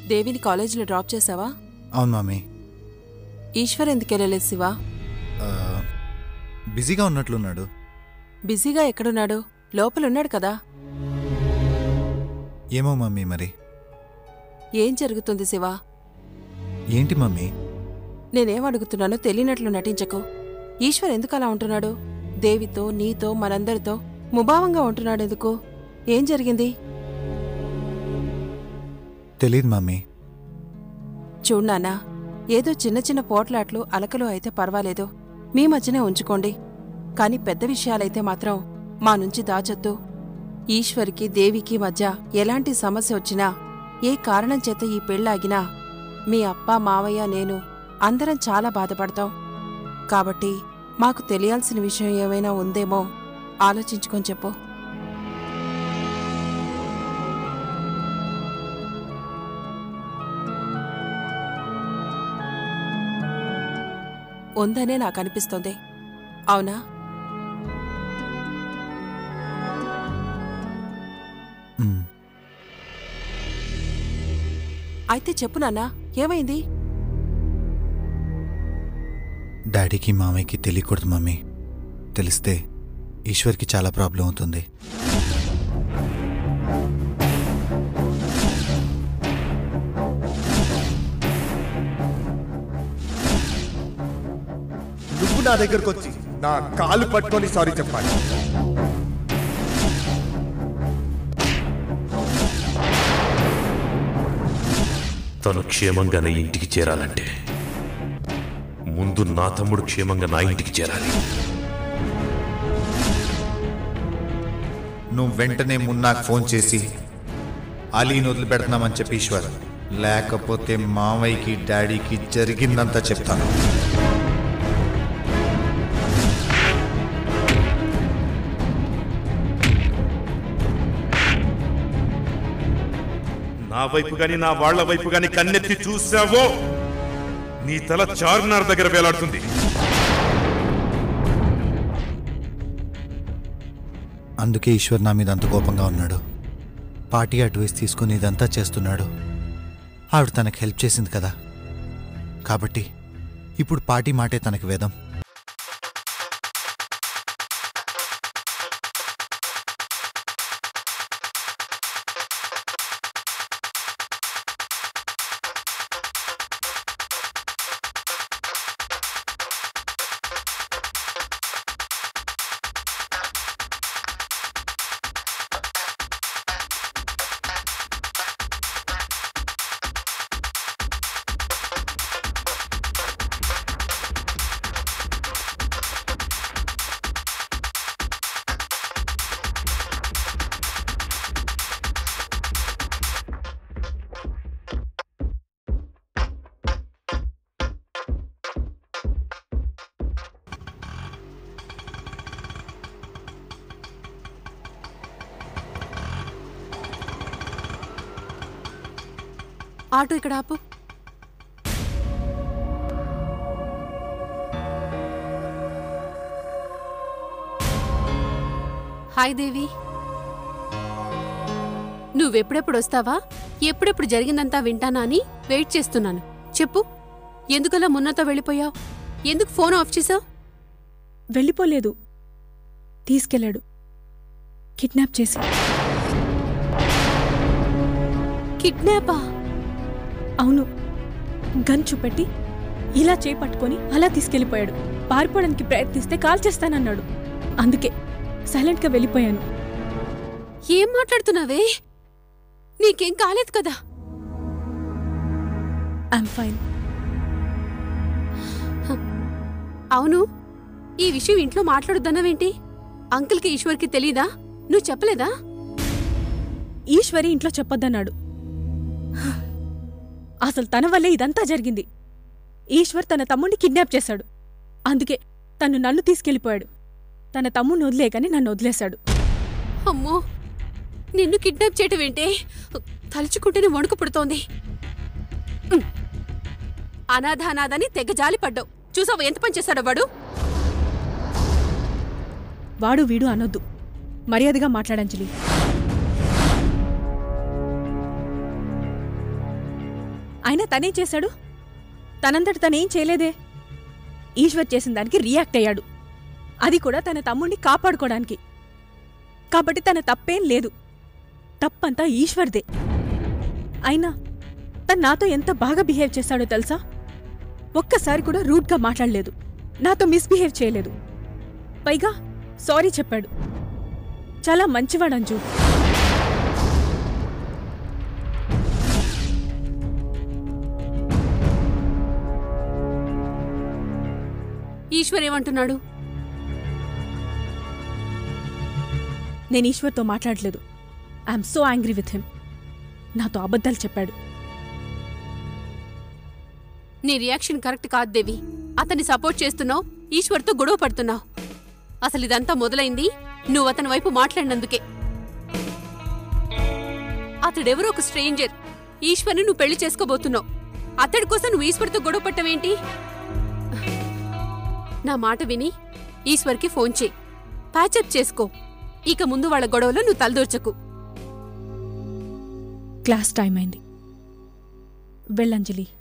దేవిని కాలేజీలో డ్రాప్ చేసావా అవును మమ్మీ ఈశ్వర్ ఎందుకు వెళ్ళలేదు శివా ఆ, బిజీగా ఉన్నట్లున్నాడు బిజీగా ఎక్కడున్నాడు లోపలున్నాడు కదా ఏమో మమ్మీ మరి ఏం జరుగుతుంది శివా ఏంటి మమ్మీ నేనేం అడుగుతున్నానో తెలియనట్లు నటించకు ఈశ్వర్ ఎందుకు అలా ఉంటున్నాడు దేవితో నీతో మనందరితో ముభావంగా ఉంటున్నాడు ఎందుకు ఏం జరిగింది తెలీదు మమ్మీ చూడు నాన్నా ఏదో చిన్న చిన్న పోట్లాట్లు అలకలు అయితే పర్వాలేదు మీ మధ్యనే ఉంచుకోండి కాని పెద్ద విషయాలైతే మాత్రం మా నుంచి దాచొద్దు ఈశ్వర్కి దేవికి మధ్య ఎలాంటి సమస్య వచ్చినా ఏ కారణం చేత ఈ పెళ్ళాగినా మీ అప్ప మావయ్య నేను అందరం చాలా బాధపడతాం కాబట్టి మాకు తెలియాల్సిన విషయం ఏమైనా ఉందేమో ఆలోచించుకొని చెప్పు ఉందనే నాకు అనిపిస్తోంది అవునా మ్, అయితే చెప్పు నాన్నా ఏమైంది డాడీకి మామయ్యకి తెలియకూడదు మమ్మీ తెలిస్తే ఈశ్వర్కి చాలా ప్రాబ్లం అవుతుంది నువ్వు నా దగ్గరకు వచ్చి నా కాలు పట్టుకొని సారీ చెప్పాలి తను క్షేమంగానే ఇంటికి చేరాలంటే ముందు నా తమ్ముడు క్షేమంగా నా ఇంటికి చేరాలి నువ్వు వెంటనే మున్నాకు ఫోన్ చేసి అలీని వదిలిపెడుతున్నామని చెప్పి ఈశ్వర్ లేకపోతే మామయ్యకి డాడీకి జరిగిందంతా చెప్తాను నా వైపు గాని నా వాళ్ళ వైపు గాని కన్నెత్తి చూసావో నీ తల చార్మినార్ దగ్గర వేలాడుతుంది అందుకే ఈశ్వర్ నా మీద అంత కోపంగా ఉన్నాడు పార్టీ అడ్వైస్ తీసుకుని ఇదంతా చేస్తున్నాడు ఆవిడ తనకు హెల్ప్ చేసింది కదా కాబట్టి ఇప్పుడు పార్టీ మాటే తనకు వేదం ఆటో ఇక్కడ ఆపు హాయ్ దేవి నువ్వెప్పుడెప్పుడు వస్తావా ఎప్పుడెప్పుడు జరిగిందంతా వింటానా అని వెయిట్ చేస్తున్నాను చెప్పు ఎందుకలా మున్నతో వెళ్ళిపోయావు ఎందుకు ఫోన్ ఆఫ్ చేసావు వెళ్ళిపోలేదు తీసుకెళ్ళాడు కిడ్నాప్ చేసి కిడ్నాపా అవును గన్ చూపెట్టి ఇలా చేపట్టుకొని అలా తీసుకెళ్ళిపోయాడు పారిపోవడానికి ప్రయత్నిస్తే కాల్ చేస్తానన్నాడు అందుకే సైలెంట్గా వెళ్ళిపోయాను ఏం మాట్లాడుతున్నావే నీకేం కాలేదు కదా ఐఎమ్ ఫైన్ అవును ఈ విషయం ఇంట్లో మాట్లాడుద్దన్నావేంటి అంకుల్కి ఈశ్వర్కి తెలీదా నువ్వు చెప్పలేదా ఈశ్వరి ఇంట్లో చెప్పొద్దన్నాడు అసలు తన వల్లే ఇదంతా జరిగింది ఈశ్వర్ తన తమ్ముడిని కిడ్నాప్ చేశాడు అందుకే తను నన్ను తీసుకెళ్ళిపోయాడు తన తమ్ముడిని వదిలేకని నన్ను వదిలేశాడు అమ్మో నిన్ను కిడ్నాప్ చేయటం ఏంటే తలుచుకుంటేనే వణుకు పుడుతోంది ఉమ్. అనాథ అనాథని తెగ జాలి పడ్డావు చూసావా ఎంత పని చేశాడో వాడు వాడు వీడు అనొద్దు మర్యాదగా మాట్లాడంజలి అయినా తనేం చేశాడు తనంతట తనేం చేయలేదే ఈశ్వర్ చేసిన దానికి రియాక్ట్ అయ్యాడు అది కూడా తన తమ్ముణ్ణి కాపాడుకోవడానికి కాబట్టి తన తప్పేం లేదు తప్పంతా ఈశ్వర్దే అయినా తను నాతో ఎంత బాగా బిహేవ్ చేశాడో తెలుసా ఒక్కసారి కూడా రూడ్గా మాట్లాడలేదు నాతో మిస్బిహేవ్ చేయలేదు పైగా సారీ చెప్పాడు చాలా మంచివాడు అంజు ఈశ్వర్ ఏమంటున్నాడు నేను ఈశ్వర్తో మాట్లాడలేదు I'm so angry with him నాతో అబద్ధాలు చెప్పాడు నీ రియాక్షన్ కరెక్ట్ కాదు దేవి అతన్ని సపోర్ట్ చేస్తున్నావు ఈశ్వర్తో గొడవ పడుతున్నావు అసలు ఇదంతా మొదలైంది నువ్వు అతని వైపు మాట్లాడినందుకే అతడెవరో ఒక స్ట్రేంజర్ ఈశ్వర్ని నువ్వు పెళ్లి చేసుకోబోతున్నావు అతడి కోసం నువ్వు ఈశ్వర్తో గొడవ పట్టవేంటి నా మాట విని ఈశ్వర్కి ఫోన్ చేయి ప్యాచప్ చేసుకో ఇక ముందు వాళ్ళ గొడవలో నువ్వు తలదూర్చకు క్లాస్ టైం అయింది వెళ్ళంజలి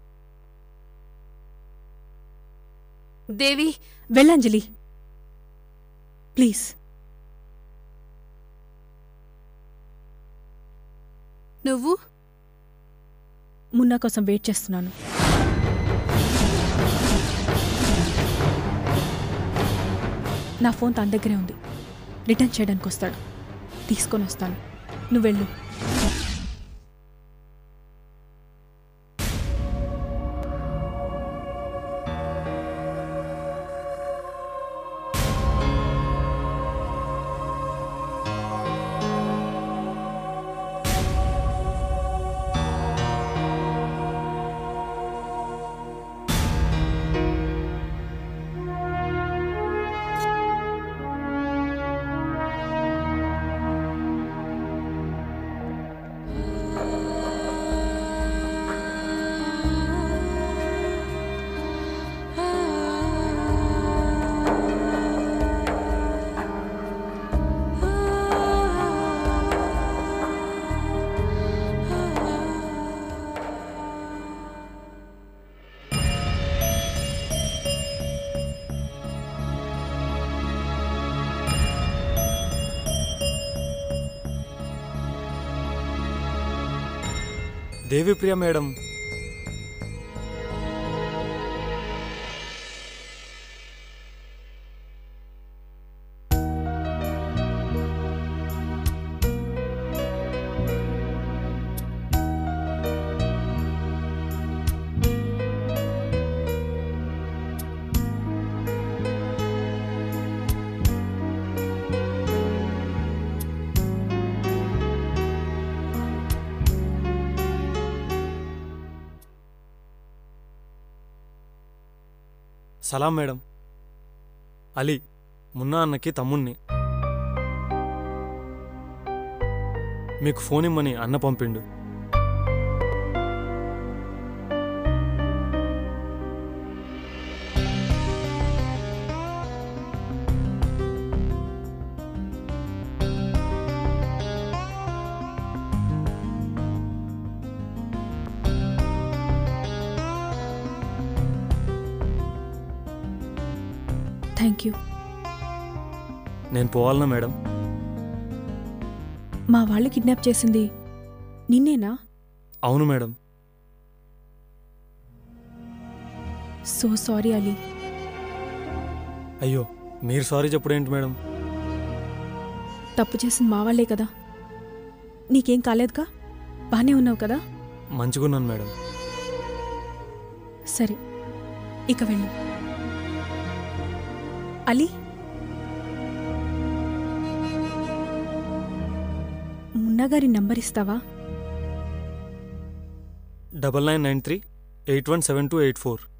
దేవి వెళ్ళంజలి ప్లీజ్ నువ్వు మున్నా కోసం వెయిట్ చేస్తున్నాను నా ఫోన్ తన దగ్గరే ఉంది రిటర్న్ చేయడానికి వస్తాడు తీసుకొని వస్తాను నువ్వు వెళ్ళు దేవిప్రియ మేడం సలాం మేడం అలీ మున్నా అన్నకి తమ్ముణ్ణి మీకు ఫోన్ ఇమ్మని అన్న పంపిండు థ్యాంక్ యూ నేను పోవాలనా మేడం మా వాళ్ళు కిడ్నాప్ చేసింది నిన్నేనా అవును మేడం సో సారీ అలీ అయ్యో మీరు సారీ చెప్పుడేంటి మేడం తప్పు చేసింది మా వాళ్ళే కదా నీకేం కాలేదుగా బానే ఉన్నావు కదా మంచిగున్నాను మేడం సరే ఇక వెళ్ళు అలీ మున్నగారి నంబర్ ఇస్తావా double nine nine three eight one seven two eight four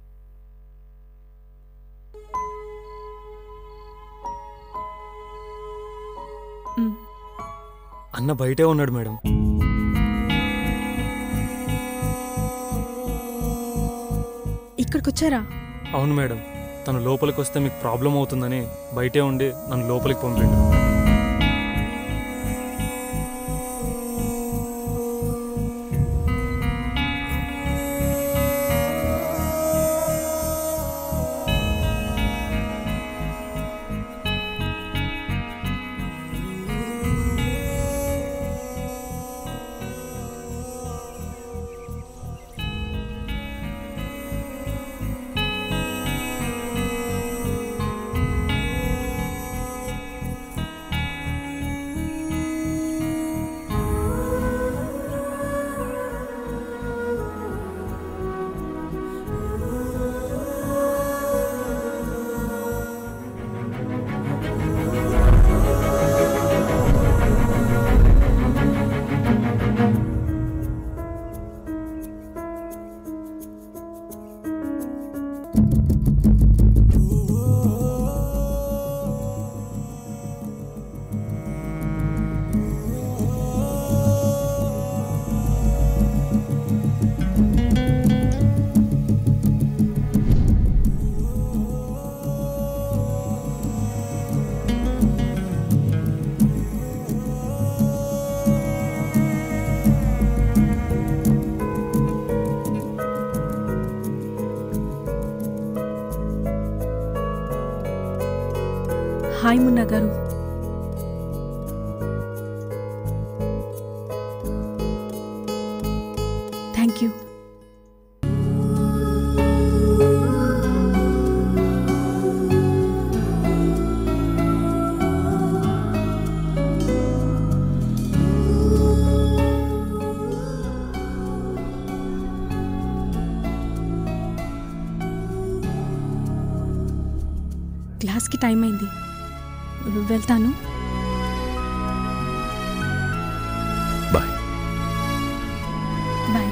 మ్, అన్న బయటే ఉన్నాడు మేడం ఇక్కడికొచ్చారా అవును మేడం తను లోపలికి వస్తే మీకు ప్రాబ్లం అవుతుందని బయటే ఉండి నన్ను లోపలికి పంపిండు హాయ్ మున్నా గారు థ్యాంక్ యూ క్లాస్కి టైం అయింది వెళ్తాను బాయ్ బాయ్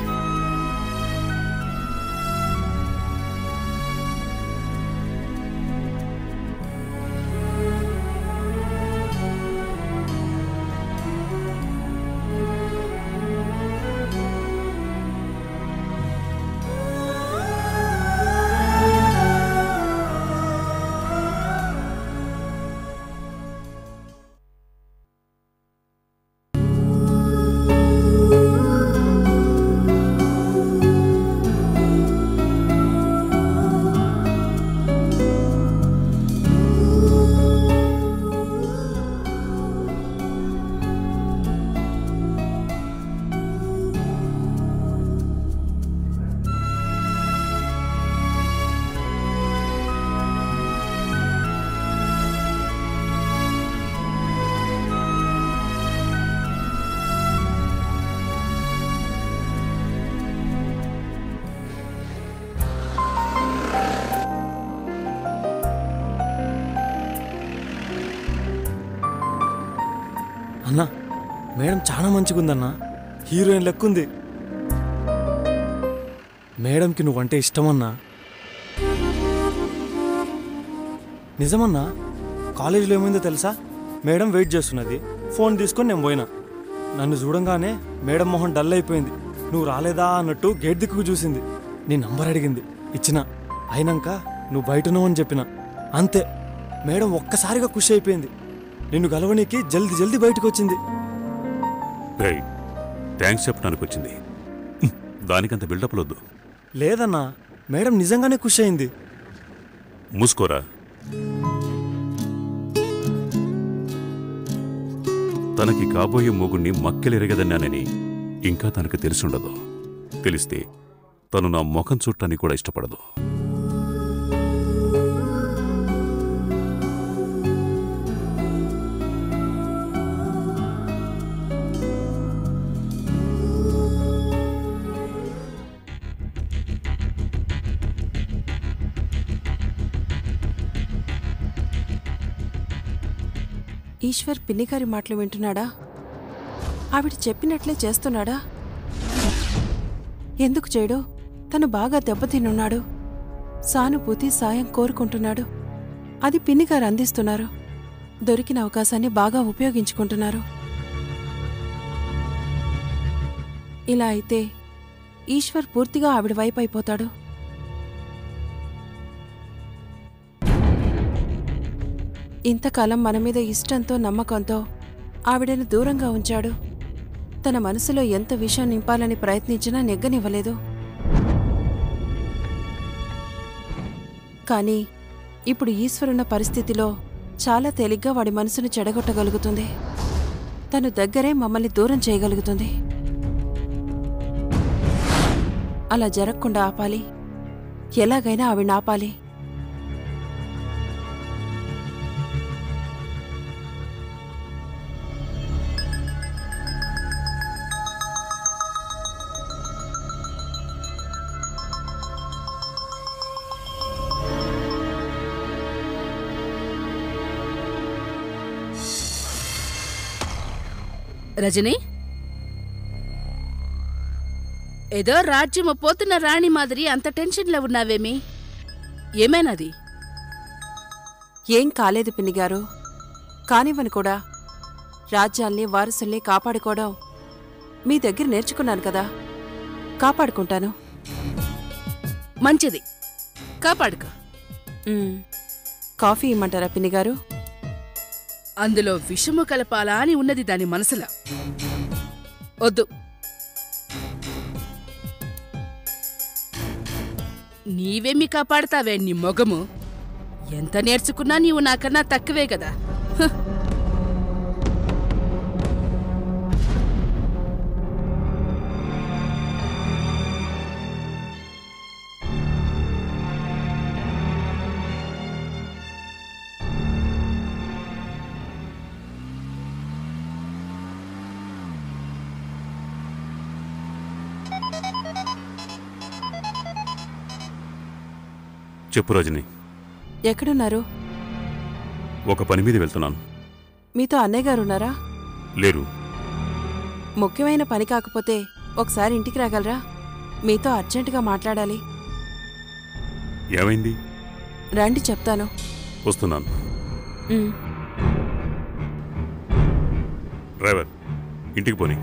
అన్నా మేడం చాలా మంచిగుందన్నా హీరోయిన్ లెక్కుంది మేడంకి నువ్వంటే ఇష్టమన్నా నిజమన్నా కాలేజీలో ఏమైందో తెలుసా మేడం వెయిట్ చేస్తున్నది ఫోన్ తీసుకొని నేను పోయినా నన్ను చూడంగానే మేడం మొహం డల్ అయిపోయింది నువ్వు రాలేదా అన్నట్టు గేట్ దిక్కుకు చూసింది నీ నంబర్ అడిగింది ఇచ్చిన అయినాక నువ్వు బయట ఉన్నావని చెప్పిన అంతే మేడం ఒక్కసారిగా ఖుషి అయిపోయింది నిన్ను గలవనీకి జల్ది జల్ది బయటకు వచ్చింది రేయ్ థ్యాంక్స్ చెప్పడానికి వచ్చింది హ్మ్, దానికంత బిల్డప్ వద్దు లేదన్నా మేడం నిజంగానే ఖుషి అయింది మూసుకోరా తనకి కాబోయే మొగుణ్ణి మక్కెలెరగదన్నానని ఇంకా తనకు తెలిసుండదు తెలిస్తే తను నా ముఖం చుట్టాన్ని కూడా ఇష్టపడదు ఈశ్వర్ పిన్నిగారి మాటలు వింటున్నాడా ఆవిడ చెప్పినట్లే చేస్తున్నాడా ఎందుకు చేయడు తను బాగా దెబ్బతినున్నాడు సానుభూతి సాయం కోరుకుంటున్నాడు అది పిన్నిగారు అందిస్తున్నారు దొరికిన అవకాశాన్ని బాగా ఉపయోగించుకుంటున్నారు ఇలా అయితే ఈశ్వర్ పూర్తిగా ఆవిడ వైపు అయిపోతాడు ఇంతకాలం మన మీద ఇష్టంతో నమ్మకంతో ఆవిడను దూరంగా ఉంచాడు తన మనసులో ఎంత విషయం నింపాలని ప్రయత్నించినా నెగ్గనివ్వలేదు కానీ ఇప్పుడు ఈశ్వరున్న పరిస్థితిలో చాలా తేలిగ్గా వాడి మనసును చెడగొట్టగలుగుతుంది తను దగ్గరే మమ్మల్ని దూరం చేయగలుగుతుంది అలా జరగకుండా ఆపాలి ఎలాగైనా ఆవిడ ఆపాలి రజని ఏదో రాజ్యము పోతున్న రాణి మాదిరి అంత టెన్షన్లో ఉన్నావేమి ఏమైనాది ఏం కాలేదు పిన్నిగారు కానివ్వను కూడా రాజ్యాల్ని వారసుల్ని కాపాడుకోవడం మీ దగ్గర నేర్చుకున్నాను కదా కాపాడుకుంటాను మంచిది కాపాడుకో మ్, కాఫీ ఇమ్మంటారా పిన్నిగారు అందులో విషము కలపాలా అని ఉన్నది దాని మనసులో వద్దు నీవేమి కాపాడతావే నీ మొగము ఎంత నేర్చుకున్నా నీవు నాకన్నా తక్కువే కదా చెప్పు రజని ఎక్కడున్నారు ఒక పని మీద వెళ్తున్నాను మీతో అన్నయ్య గారు ఉన్నారా లేరు ముఖ్యమైన పని కాకపోతే ఒకసారి ఇంటికి రాగలరా మీతో అర్జెంటుగా మాట్లాడాలి ఏమైంది రండి చెప్తాను వస్తున్నాను ఉమ్. డ్రైవర్ ఇంటికి పోని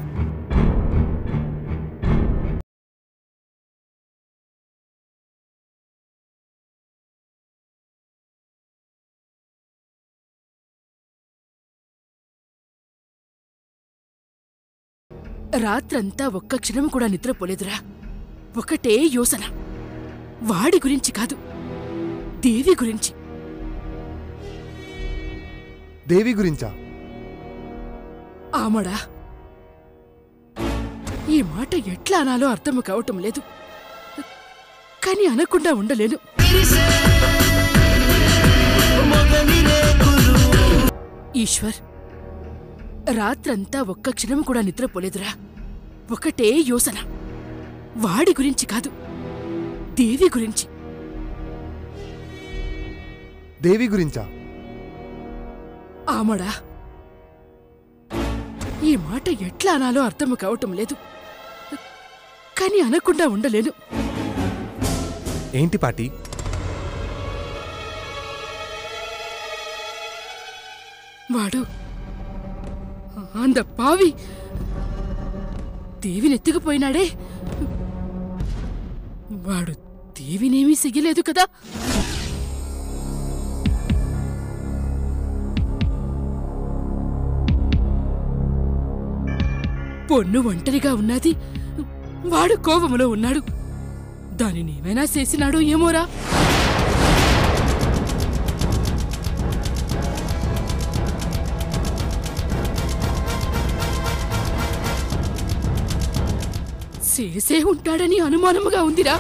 రాత్రంతా ఒక్క క్షణం కూడా నిద్రపోలేదురా ఒకటే యోసన వాడి గురించి కాదు దేవి గురించి దేవి గురించా ఆమడా ఈ మాట ఎట్లా అనాలో అర్థం కావటం లేదు కానీ అనకుండా ఉండలేను ఈశ్వర్ రాత్రంతా ఒక్క క్షణం కూడా నిద్రపోలేదురా ఒకటే యోసన వాడి గురించి కాదు దేవి గురించి దేవి గురించా ఆమడా ఈ మాట ఎట్లా అనాలో అర్థం కావటం లేదు కానీ అనకుండా ఉండలేను ఏంటి పాటి వాడు అంద పావి దేవినెత్తుకుపోయినాడే వాడు దేవినేమీ సిగ్గలేదు కదా పొన్ను ఒంటరిగా ఉన్నది వాడు కోపములో ఉన్నాడు దానిని ఏమైనా చేసినాడో ఏమోరా చేసే ఉంటాడని అనుమానముగా ఉందిరా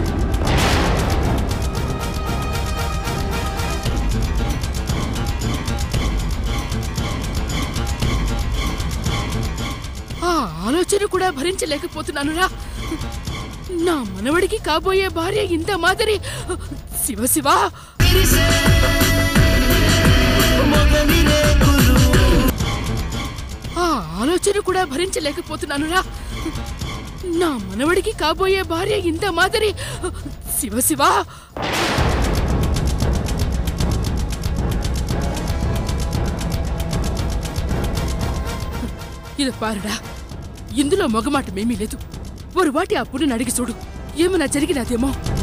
ఆ ఆలోచన కూడా భరించలేకపోతున్నానురా నా మనవడికి కాబోయే భార్య ఇంత మాదిరి శివ శివ ఆ ఆలోచన కూడా భరించలేకపోతున్నానురా నా మనవడికి కాబోయే భార్య ఇంత మాదిరి శివ శివ ఇది పారుడా ఇందులో మొగమాటమేమీ లేదు ఒక వాటి ఆ పుణ్ణని అడిగి చూడు ఏమైనా జరిగినదేమో